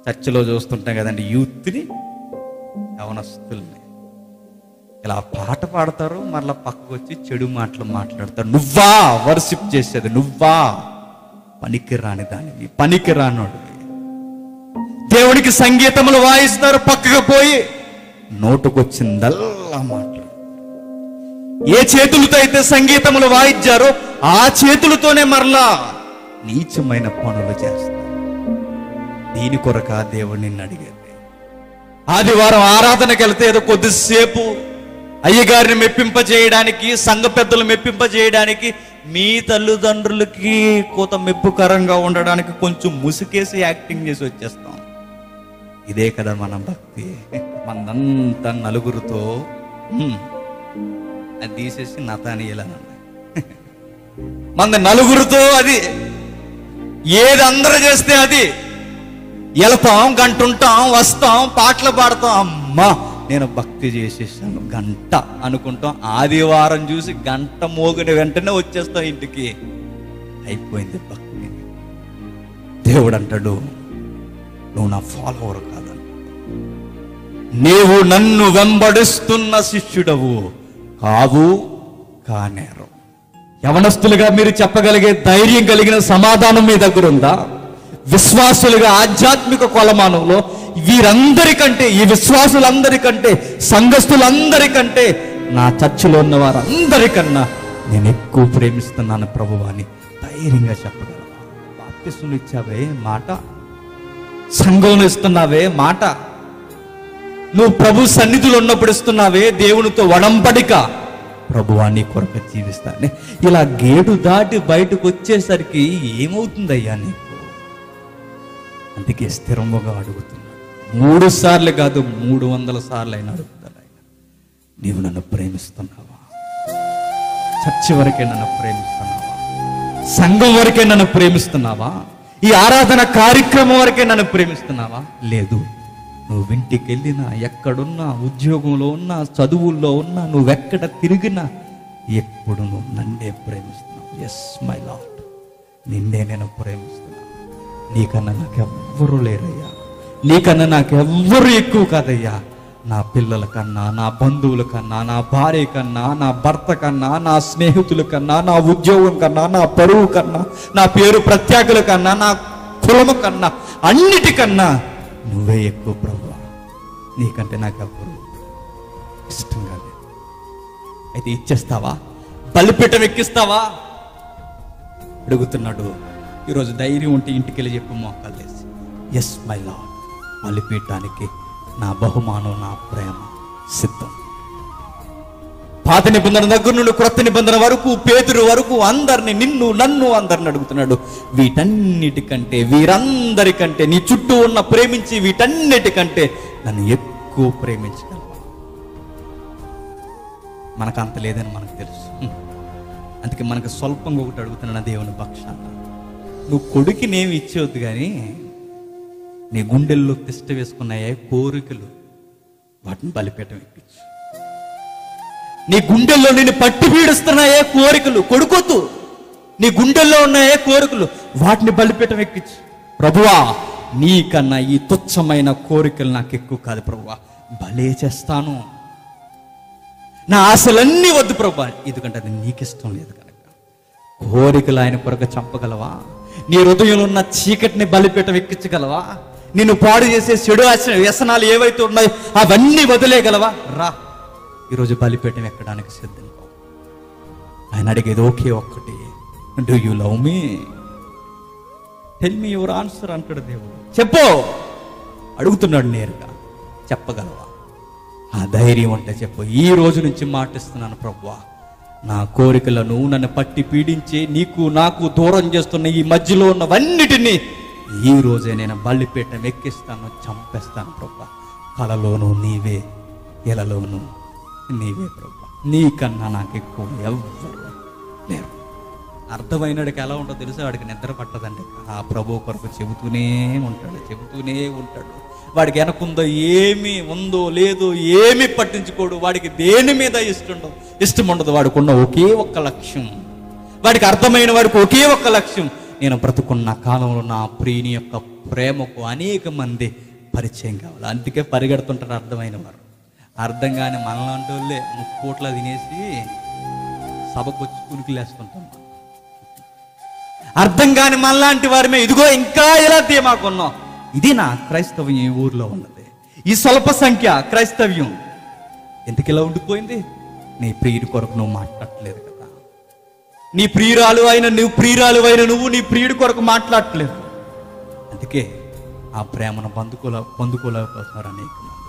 చర్చిలో చూస్తుంటాం కదండి యూత్ని యవనస్తుల్ని ఇలా పాట పాడతారు మరలా పక్కకు వచ్చి చెడు మాటలు మాట్లాడతారు నువ్వా వర్షిప్ చేసేది నువ్వా పనికి రాని దానివి పనికి రానోడివి దేవునికి సంగీతములు వాయిస్తారు పక్కకు పోయి నోటుకొచ్చిందల్లా మాట్లాడు ఏ చేతులతో అయితే సంగీతములు వాయిద్చారో ఆ చేతులతోనే మరలా నీచమైన పనులు చేస్తారు దీని కొరక దేవుడు నిన్ను అడిగేది ఆదివారం ఆరాధనకి వెళ్తే ఏదో కొద్దిసేపు అయ్యగారిని మెప్పింప చేయడానికి సంఘ పెద్దలు మెప్పింప చేయడానికి మీ తల్లిదండ్రులకి కోత మెప్పుకరంగా ఉండడానికి కొంచెం ముసుకేసి యాక్టింగ్ చేసి వచ్చేస్తాం ఇదే కదా మన భక్తి మనంతా నలుగురితో "హ్మ్, అది తీసేసి నతానీయాలనండి మన నలుగురితో అది ఏది అందరూ చేస్తే అది వెళ్తాం గంట ఉంటాం వస్తాం పాటలు పాడతాం అమ్మా నేను భక్తి చేసేసాను గంట అనుకుంటాం ఆదివారం చూసి గంట మోగిన వెంటనే వచ్చేస్తాం ఇంటికి అయిపోయింది భక్తి దేవుడు అంటాడు నువ్వు నా ఫాలోవర్ కాదని నీవు నన్ను వెంబడిస్తున్న శిష్యుడవు కావు కానేరు యవనస్తులుగా మీరు చెప్పగలిగే ధైర్యం కలిగిన సమాధానం మీ దగ్గర ఉందా విశ్వాసులుగా ఆధ్యాత్మిక కొలమానంలో వీరందరికంటే ఈ విశ్వాసులందరికంటే సంఘస్థులందరికంటే నా చర్చిలో ఉన్న వారందరికన్నా నేను ఎక్కువ ప్రేమిస్తున్నాను ప్రభువా అని ధైర్యంగా చెప్పగలవా బాప్తిస్టులు ఇచ్చావే మాట సంఘంలో ఇస్తున్నావే మాట నువ్వు ప్రభు సన్నిధిలో ఉన్నప్పుడు ఇస్తున్నావే దేవునితో వడంబడిక ప్రభువా నీ కొరకు జీవిస్తానే ఇలా గేటు దాటి బయటకు వచ్చేసరికి ఏమవుతుందయ్యా నీకు అందుకే స్థిరముగా అడుగుతున్నాడు మూడు సార్లు కాదు మూడు వందల సార్లు అయినా అడుగుతాడు ఆయన నీవు నన్ను ప్రేమిస్తున్నావా చర్చి వరకే నన్ను ప్రేమిస్తున్నావా సంఘం వరకే నన్ను ప్రేమిస్తున్నావా ఈ ఆరాధన కార్యక్రమం వరకే నన్ను ప్రేమిస్తున్నావా లేదు నువ్వు ఇంటికి వెళ్ళినా ఎక్కడున్నా ఉద్యోగంలో ఉన్నా చదువుల్లో ఉన్నా నువ్వెక్కడ తిరిగినా ఎప్పుడు నువ్వు నన్నే ప్రేమిస్తున్నావు ఎస్ మై లాట్ నిన్నే నేను ప్రేమిస్తున్నాను నీకన్నా నాకెవ్వరూ లేరయ్యా నీకన్నా నాకెవ్వరు ఎక్కువ కాదయ్యా నా పిల్లల కన్నా నా బంధువుల కన్నా నా భార్య కన్నా నా భర్త కన్నా నా స్నేహితుల కన్నా నా ఉద్యోగం కన్నా నా పరువు కన్నా నా పేరు ప్రత్యేకుల కన్నా నా కులము కన్నా అన్నిటికన్నా నువ్వే ఎక్కువ ప్రభు నీకంటే నాకెవ్వరు ఇష్టంగా లేదు అయితే ఇచ్చేస్తావా బలిపీఠం ఎక్కిస్తావా అడుగుతున్నాడు ఈరోజు ధైర్యం ఉంటే ఇంటికి వెళ్ళి చెప్పు మోకాలేసి ఎస్ మై లాడ్ బలిపీఠానికి నా బహుమానం నా ప్రేమ సిద్ధం పాత నిబంధన దగ్గర నుండి క్రొత్త నిబంధన వరకు పేతురు వరకు అందరిని నిన్ను నన్ను అందరిని అడుగుతున్నాడు వీటన్నిటికంటే వీరందరికంటే నీ చుట్టూ ఉన్న ప్రేమించి వీటన్నిటికంటే నన్ను ఎక్కువ ప్రేమించగలవా మనకు అంత లేదని మనకు తెలుసు అందుకే మనకు స్వల్పంగా ఒకటి అడుగుతున్నాను దేవుని పక్షాన నువ్వు కొడుకునేమి ఇచ్చేవద్దు కానీ నీ గుండెల్లో తిష్ట వేసుకున్నాయే కోరికలు వాటిని బలిపీఠం ఎక్కించు నీ గుండెల్లో నేను పట్టి పీడిస్తున్నాయే కోరికలు కొడుకొద్దు నీ గుండెల్లో ఉన్నాయే కోరికలు వాటిని బలిపీఠం ఎక్కించు ప్రభువా నీకన్నా ఈ తుచ్చమైన కోరికలు నాకు ఎక్కువ కాదు ప్రభువా బలే చేస్తాను నా ఆశలన్నీ వద్దు ప్రభా ఎందుకంటే అది నీకు ఇష్టం లేదు కనుక కోరికలు ఆయన కొరకు చంపగలవా నీ హృదయంలో ఉన్న చీకటిని బలిపీఠం ఎక్కించగలవా నిన్ను పాడు చేసే చెడు ఆశ వ్యసనాలు ఏవైతే ఉన్నాయో అవన్నీ వదిలేయగలవా రా ఈరోజు బలిపీఠం ఎక్కడానికి సిద్ధం కావు. ఆయన అడిగేది ఒకే ఒక్కటి do you love me tell me your answer అంటాడు దేవుడు చెప్పు అడుగుతున్నాడు నేరుగా చెప్పగలవా ఆ ధైర్యం అంటే చెప్పు ఈ రోజు నుంచి మాటిస్తున్నాను ప్రభువా నా కోరికలను నన్ను పట్టి పీడించి నీకు నాకు దూరం చేస్తున్న ఈ మధ్యలో ఉన్నవన్నిటినీ ఈ రోజే నేను బల్లిపీఠం ఎక్కిస్తాను చంపేస్తాను ప్రభా కలలోను నీవే ఎలలోను నీవే ప్రభా నీకన్నా నాకు ఎక్కువ ఎవ్వరు లేరు అర్థమైనడికి ఎలా ఉంటుందో తెలుసా వాడికి నిద్ర పట్టదండి ఆ ప్రభు కొరకు చెబుతూనే ఉంటాడు చెబుతూనే ఉంటాడు వాడికి వెనకుందో ఏమి ఉందో లేదో ఏమి పట్టించుకోడు వాడికి దేని మీద ఇష్టం ఉండదు ఇష్టం ఉండదు వాడికి ఉన్న ఒకే ఒక్క లక్ష్యం వాడికి అర్థమైన వాడికి ఒకే ఒక్క లక్ష్యం నేను బ్రతుకున్న కాలంలో నా ప్రియుని యొక్క ప్రేమకు అనేక మంది పరిచయం కావాలి అందుకే పరిగెడుతుంటారు అర్థమైన వారు అర్థం కాని మనలాంటి వాళ్ళే ముక్కోట్ల తినేసి సభకు వచ్చి కులికిలేస్తుంటాం అర్థం కాని మనలాంటి వారిమే ఇదిగో ఇంకా ఎలా ధీమాకున్నాం ఇది నా క్రైస్తవ్యం ఈ ఊర్లో ఉన్నది ఈ స్వల్ప సంఖ్య క్రైస్తవ్యం ఎందుకు ఇలా ఉండిపోయింది నీ ప్రియుడి కొరకు నువ్వు మాట్లాడట్లేదు కదా నీ ప్రియురాలు అయిన నువ్వు ప్రియురాలు అయిన నువ్వు నీ ప్రియుడి కొరకు మాట్లాడట్లేదు అందుకే ఆ ప్రేమను పొందుకోలే పొందుకోలేకపోతున్నారు అనేక మంది